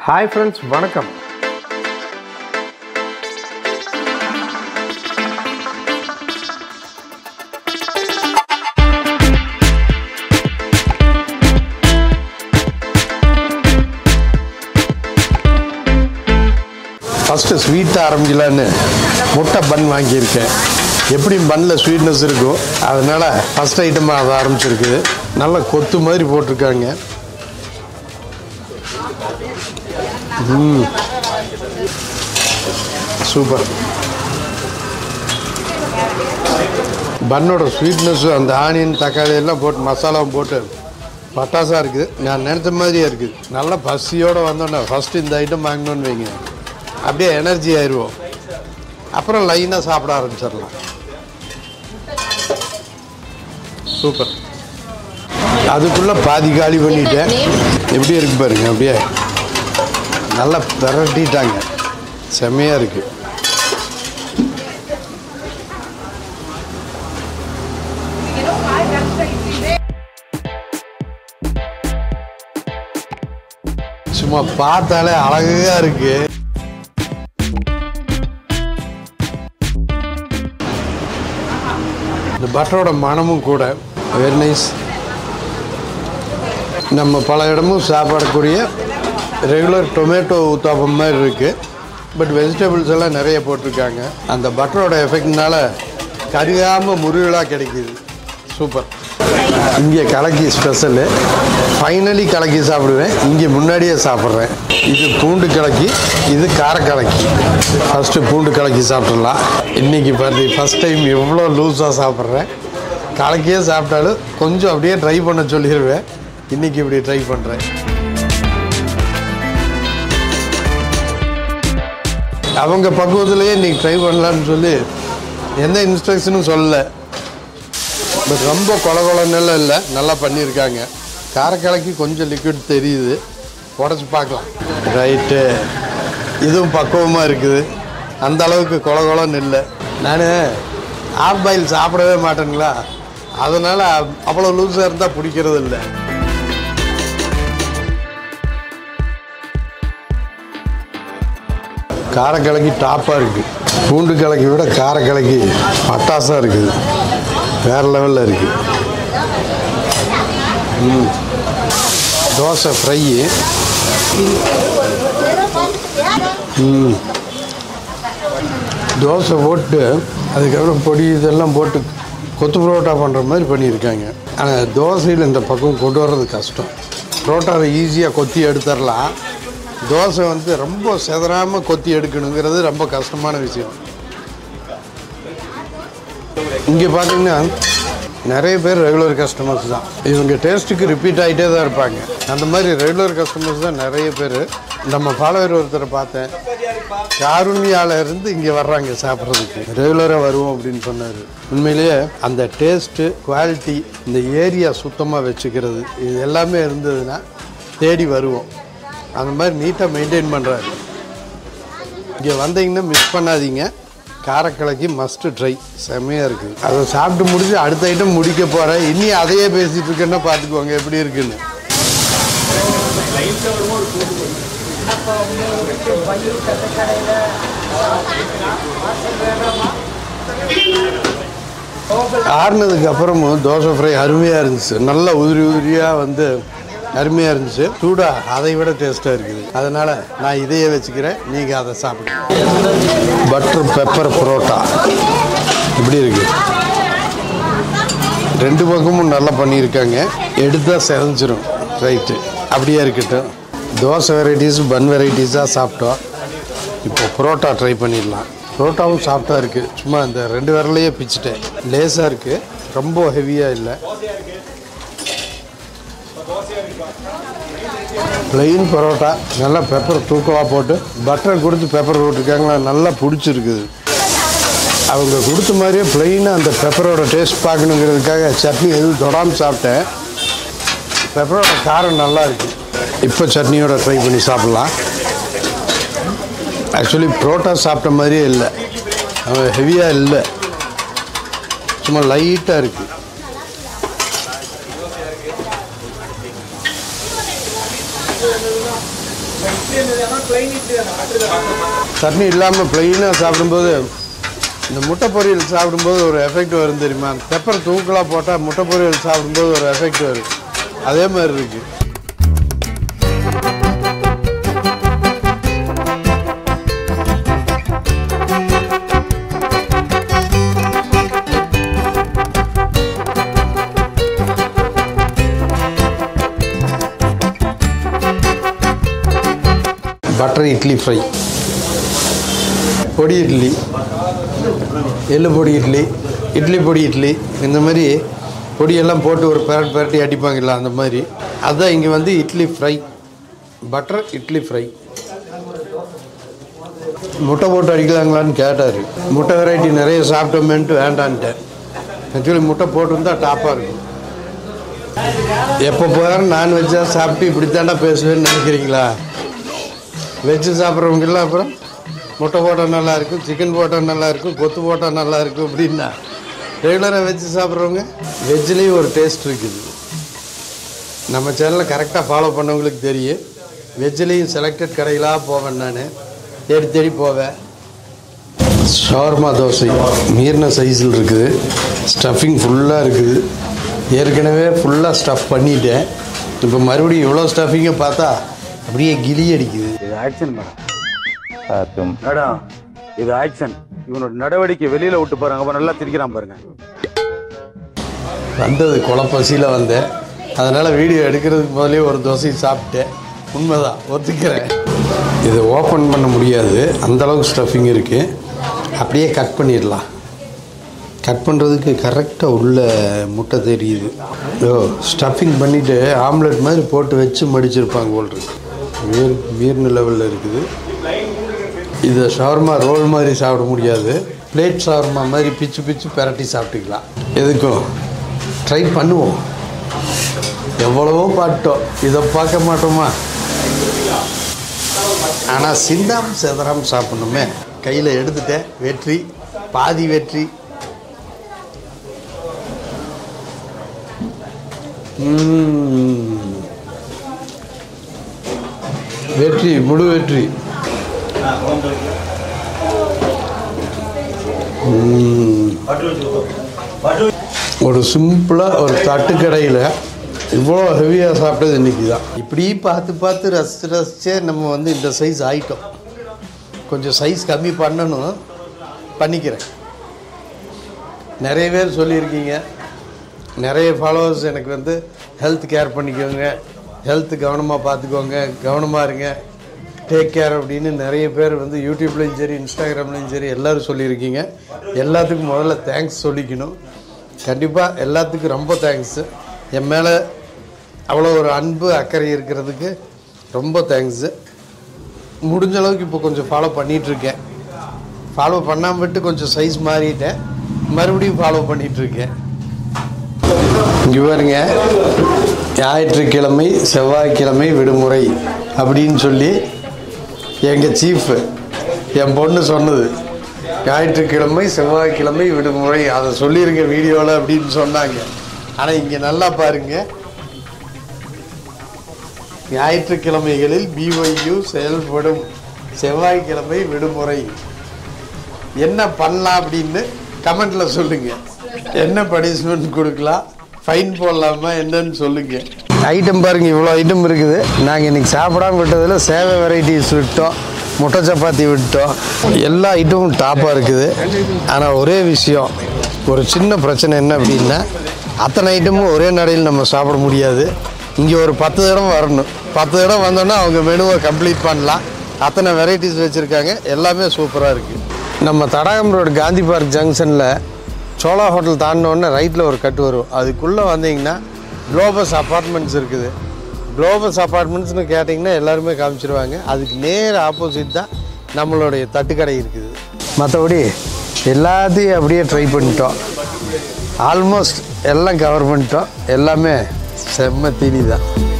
Hi friends வணக்கம் first ஸ்வீட்டாக ஆரம்பிக்கலான்னு முட்டை பன் வாங்கியிருக்கேன் எப்படியும் பன்னில் ஸ்வீட்னஸ் இருக்கும் அதனால் ஃபஸ்ட் ஐட்டமாக அதை ஆரம்பிச்சிருக்குது நல்லா கொத்து மாதிரி போட்டிருக்காங்க ம் சூப்பர் பன்னோட ஸ்வீட்னஸும் அந்த ஆனியன் தக்காளி எல்லாம் போட்டு மசாலாவும் போட்டு பட்டாசாக இருக்குது நான் நினைச்ச மாதிரியே இருக்குது நல்லா பசியோடு வந்தோன்னே ஃபஸ்ட்டு இந்த ஐட்டம் வாங்கணும்னு வைங்க அப்படியே எனர்ஜி ஆயிடுவோம் அப்புறம் லைனாக சாப்பிட ஆரம்பிச்சிடலாம் சூப்பர் அதுக்குள்ளே பாதி காலி பண்ணிட்டேன் எப்படி இருக்கு பாருங்க அப்படியே நல்லா விரட்டிட்டாங்க செம்மையாக இருக்குது சும்மா பார்த்தாலே அழகா இருக்கு இந்த பட்டரோட மனமும் கூட வெரி நைஸ் நம்ம பல இடமும் சாப்பிடக்கூடிய ரெகுலர் டொமேட்டோ ஊத்தாப்பம் மாதிரி இருக்குது பட் வெஜிடபிள்ஸ் எல்லாம் நிறைய போட்டிருக்காங்க அந்த பட்டரோட எஃபெக்ட்னால கருகாமல் முருகலாக கிடைக்குது சூப்பர் இங்கே கலக்கி ஸ்பெஷலு ஃபைனலி கலக்கி சாப்பிடுவேன் இங்கே முன்னாடியே சாப்பிட்றேன் இது பூண்டு கலக்கி இது கார கலக்கி ஃபஸ்ட்டு பூண்டு கலக்கி சாப்பிட்றலாம் இன்றைக்கி பார்த்து ஃபஸ்ட் டைம் எவ்வளோ லூஸாக சாப்பிட்றேன் கலக்கியே சாப்பிட்டாலும் கொஞ்சம் அப்படியே ட்ரை பண்ண சொல்லிடுவேன் இன்றைக்கி இப்படி ட்ரை பண்ணுறேன் அவங்க பக்குவத்திலேயே இன்றைக்கி ட்ரை பண்ணலான்னு சொல்லி எந்த இன்ஸ்ட்ரக்ஷனும் சொல்லலை பட் ரொம்ப கொல கொலன்னெல்லாம் இல்லை நல்லா பண்ணியிருக்காங்க காரக்கலைக்கு கொஞ்சம் லிக்விட் தெரியுது உடச்சி பார்க்கலாம் ரைட்டு இதுவும் பக்குவமாக இருக்குது அந்த அளவுக்கு கொல கொலன்னு இல்லை நான் ஆஃப் பாயில் சாப்பிடவே மாட்டேங்களா அதனால் அவ்வளோ லூஸாக இருந்தால் பிடிக்கிறது இல்லை காரக்கிழங்கி டாப்பாக இருக்குது பூண்டு கிழக்கி விட காரக்கிழங்கி பட்டாசாக இருக்குது வேறு லெவலில் இருக்குது ம் தோசை ஃப்ரையு ம் தோசை போட்டு அதுக்கப்புறம் பொடி இதெல்லாம் போட்டு கொத்து புரோட்டா பண்ணுற மாதிரி பண்ணியிருக்காங்க ஆனால் தோசையில் இந்த பக்கம் கொண்டு வர்றது கஷ்டம் புரோட்டாவை ஈஸியாக கொத்தி எடுத்துடலாம் தோசை வந்து ரொம்ப செதறாமல் கொத்தி எடுக்கணுங்கிறது ரொம்ப கஷ்டமான விஷயம் இங்கே பார்த்தீங்கன்னா நிறைய பேர் ரெகுலர் கஸ்டமர்ஸ் தான் இவங்க டேஸ்ட்டுக்கு ரிப்பீட் ஆகிட்டே தான் இருப்பாங்க அந்த மாதிரி ரெகுலர் கஸ்டமர்ஸ் தான் நிறைய பேர் நம்ம ஃபாலோவர் ஒருத்தரை பார்த்தேன் காருண்யால இருந்து இங்கே வர்றாங்க சாப்பிட்றதுக்கு ரெகுலராக வருவோம் அப்படின்னு சொன்னார் உண்மையிலேயே அந்த டேஸ்ட்டு குவாலிட்டி இந்த ஏரியா சுத்தமாக வச்சுக்கிறது இது எல்லாமே இருந்ததுன்னா தேடி வருவோம் அந்த மாதிரி நீட்டாக மெயின்டைன் பண்ணுறாரு இங்கே வந்தீங்கன்னா மிஸ் பண்ணாதீங்க காரக்கிழக்கு மஸ்ட்டு ட்ரை செம்மையாக இருக்குது அதை சாப்பிட்டு முடிஞ்சு அடுத்த ஐட்டம் முடிக்க போகிறேன் இனி அதையே பேசிகிட்டு இருக்கேன்னா பார்த்துக்குவாங்க எப்படி இருக்குன்னு ஆறுனதுக்கு அப்புறமும் தோசை ஃப்ரை அருமையாக இருந்துச்சு நல்லா உதிரி உதிரியாக வந்து அருமையாக இருந்துச்சு சூடாக அதை விட டேஸ்ட்டாக இருக்குது அதனால் நான் இதையே வச்சுக்கிறேன் நீங்கள் அதை சாப்பிடுங்க பட்டர் பெப்பர் புரோட்டா இப்படி இருக்குது ரெண்டு பக்கமும் நல்லா பண்ணியிருக்காங்க எடுத்தால் செதஞ்சிரும் ரைட்டு அப்படியே இருக்கட்டும் தோசை வெரைட்டிஸ் பன் வெரைட்டிஸாக சாப்பிட்டோம் இப்போ புரோட்டா ட்ரை பண்ணிடலாம் புரோட்டாவும் சாஃப்டாக இருக்குது சும்மா இந்த ரெண்டு விரலையே பிச்சுட்டேன் லேஸாக இருக்குது ரொம்ப ஹெவியாக இல்லை ப்ளெயின் பரோட்டா நல்லா பெப்பர் தூக்கமாக போட்டு பட்டர் கொடுத்து பெப்பர் போட்டிருக்காங்களா நல்லா பிடிச்சிருக்குது அவங்க கொடுத்த மாதிரியே ப்ளெயினாக அந்த பெப்பரோட டேஸ்ட் பார்க்கணுங்கிறதுக்காக சட்னி எதுவும் தொடாமல் சாப்பிட்டேன் பெப்பரோட காரம் நல்லா இருக்குது இப்போ சட்னியோட ட்ரை பண்ணி சாப்பிட்லாம் ஆக்சுவலி புரோட்டா சாப்பிட்ட மாதிரியே இல்லை அவன் ஹெவியாக இல்லை சும்மா லைட்டாக இருக்குது சட்னி இல்லாமல் ப்ளைனாக சாப்பிடும்போது இந்த முட்டை பொரியல் சாப்பிடும்போது ஒரு எஃபெக்ட் வரும் தெரியுமா பெப்பர் தூக்கலாக போட்டால் முட்டை பொரியல் சாப்பிடும்போது ஒரு எஃபெக்ட் வரும் அதே மாதிரி இருக்கு பட்டர் இட்லி ஃப்ரை பொடி இட்லி எள்ளு பொடி இட்லி இட்லி பொடி இட்லி இந்த மாதிரி பொடியெல்லாம் போட்டு ஒரு பெரட் பெரட்டி அடிப்பாங்கல்ல அந்த மாதிரி அதுதான் இங்கே வந்து idli fry butter idli fry முட்டை போட்டு அடிக்கலாங்களான்னு கேட்டார் முட்டை வெரைட்டி நிறைய சாப்பிட்டோமேன்ட்டு வேண்டான்ட்டேன் ஆக்சுவலி முட்டை போட்டு தான் டாப்பாக இருக்கும் எப்போ போகிறேன் நான்வெஜ்ஜாக சாப்பிட்டு இப்படி தாண்டா பேசுவேன்னு நினைக்கிறீங்களா வெஜ்ஜு சாப்பிட்றவங்கெல்லாம் அப்புறம் முட்டை போட்டால் நல்லா இருக்கும் சிக்கன் போட்டால் நல்லா இருக்கும் கொத்து போட்டால் நல்லா இருக்கும் அப்படின்னா ரெகுலராக வெஜ்ஜு சாப்பிட்றவங்க வெஜ்லேயும் ஒரு டேஸ்ட் இருக்குது நம்ம சேனலை கரெக்டாக ஃபாலோ பண்ணவங்களுக்கு தெரியும் வெஜ்லேயும் செலக்டட் கடைகளாக போவேன் நான் தேடி தேடி போவேன் ஷவர்மா தோசை மீறின சைஸில் இருக்குது ஸ்டஃபிங் ஃபுல்லாக இருக்குது ஏற்கனவே ஃபுல்லாக ஸ்டஃப் பண்ணிட்டேன் இப்போ மறுபடியும் இவ்வளோ ஸ்டஃபிங்கை பார்த்தா அப்படியே கிளி அடிக்குது இது ஆக்ஷன் மேடம் மேடம் இது ஆக்ஷன் இவனோட நடவடிக்கை வெளியில விட்டு பாருங்க அப்ப நல்லா திரிக்கிறான் பாருங்க வந்தது குழப்பசியில் வந்தேன் அதனால் வீடியோ எடுக்கிறதுக்கு முதலே ஒரு தோசை சாப்பிட்டேன் உண்மைதான் ஒத்துக்கிறேன் இதை ஓப்பன் பண்ண முடியாது அந்த அளவுக்கு ஸ்டஃபிங் இருக்குது அப்படியே கட் பண்ணிடலாம் கட் பண்ணுறதுக்கு கரெக்டாக உள்ள முட்டை தெரியுது ஓ ஸ்டஃபிங் பண்ணிவிட்டு ஆம்லெட் மாதிரி போட்டு வச்சு மடிச்சிருப்பாங்க போல் இருக்கு மீர் மீறின லெவலில் இருக்குது இதை ஷவர்மா ரோல் மாதிரி சாப்பிட முடியாது பிளேட் ஷவர்மா மாதிரி பிச்சு பிச்சு பெரட்டி சாப்பிட்டுக்கலாம் எதுக்கும் ட்ரை பண்ணுவோம் எவ்வளவோ பாட்டோம் இதை பார்க்க மாட்டோமா ஆனால் சிந்தாம் செதறாம சாப்பிடணுமே கையில் எடுத்துட்டேன் வெற்றி பாதி வெற்றி ம்ம். வெற்றி முழு வெற்றி ம். ஒரு சிம்பிளாக ஒரு தட்டுக்கடையில் இவ்வளோ ஹெவியாக சாப்பிட்டது இன்னைக்கு தான் இப்படி பார்த்து பார்த்து ரசித்து ரசிச்சே நம்ம வந்து இந்த சைஸ் ஆயிட்டோம் கொஞ்சம் சைஸ் கம்மி பண்ணணும் பண்ணிக்கிறேன் நிறைய பேர் சொல்லியிருக்கீங்க நிறைய ஃபாலோவர்ஸ் எனக்கு வந்து ஹெல்த் கேர் பண்ணிக்கோங்க ஹெல்த் கவனமாக பார்த்துக்கோங்க கவனமாக இருங்க டேக் கேர் அப்படின்னு நிறைய பேர் வந்து யூடியூப்லேயும் சரி இன்ஸ்டாகிராம்லேயும் சரி எல்லோரும் சொல்லியிருக்கீங்க எல்லாத்துக்கும் முதல்ல தேங்க்ஸ் சொல்லிக்கணும் கண்டிப்பாக எல்லாத்துக்கும் ரொம்ப தேங்க்ஸு என் மேலே அவ்வளோ ஒரு அன்பு அக்கறை இருக்கிறதுக்கு ரொம்ப தேங்க்ஸு முடிஞ்ச அளவுக்கு இப்போ கொஞ்சம் ஃபாலோ பண்ணிகிட்ருக்கேன் ஃபாலோ பண்ணாமல் விட்டு கொஞ்சம் சைஸ் மாறிட்டேன் மறுபடியும் ஃபாலோ பண்ணிகிட்ருக்கேன் இங்கே பாருங்க ஞாயிற்றுக்கிழமை செவ்வாய்க்கிழமை விடுமுறை அப்படின்னு சொல்லி எங்கள் சீஃபு என் பொண்ணு சொன்னது ஞாயிற்றுக்கிழமை செவ்வாய்க்கிழமை விடுமுறை அதை சொல்லியிருங்க வீடியோவில் அப்படின்னு சொன்னாங்க ஆனால் இங்கே நல்லா பாருங்க ஞாயிற்றுக்கிழமைகளில் பிஒய்யூ செயல்படும் செவ்வாய்க்கிழமை விடுமுறை என்ன பண்ணலாம் அப்படின்னு கமெண்ட்ல சொல்லுங்க என்ன பனிஷ்மெண்ட் கொடுக்கலாம் ஃபைன் போடலாமா என்னன்னு சொல்லுங்க ஐட்டம் பாருங்க இவ்வளோ ஐட்டம் இருக்குது நாங்கள் இன்னைக்கு சாப்பிடாம விட்டதில் சேவை வெரைட்டிஸ் விட்டோம் முட்டை சப்பாத்தி விட்டோம் எல்லா ஐட்டமும் டாப்பாக இருக்குது ஆனால் ஒரே விஷயம் ஒரு சின்ன பிரச்சனை என்ன அப்படின்னா அத்தனை ஐட்டமும் ஒரே நடையில் நம்ம சாப்பிட முடியாது இங்கே ஒரு பத்து இடம் வரணும் பத்து இடம் வந்தோன்னா அவங்க மெனுவை கம்ப்ளீட் பண்ணலாம் அத்தனை வெரைட்டிஸ் வச்சுருக்காங்க எல்லாமே சூப்பராக இருக்குது நம்ம தடாகம் ரோடு காந்தி பார்க் ஜங்ஷனில் சோலா ஹோட்டல் தாண்டினோடனே ரைட்டில் ஒரு கட்டு வரும் அதுக்குள்ளே வந்தீங்கன்னா குளோபஸ் அப்பார்ட்மெண்ட்ஸ் இருக்குது குளோபஸ் அப்பார்ட்மெண்ட்ஸ்னு கேட்டிங்கன்னா எல்லாருமே காமிச்சிருவாங்க அதுக்கு நேர் ஆப்போசிட் தான் நம்மளுடைய தட்டுக்கடை இருக்குது மற்றபடி எல்லாத்தையும் அப்படியே ட்ரை பண்ணிட்டோம் ஆல்மோஸ்ட் எல்லாம் கவர் பண்ணிட்டோம் எல்லாமே செம்ம தீனி தான்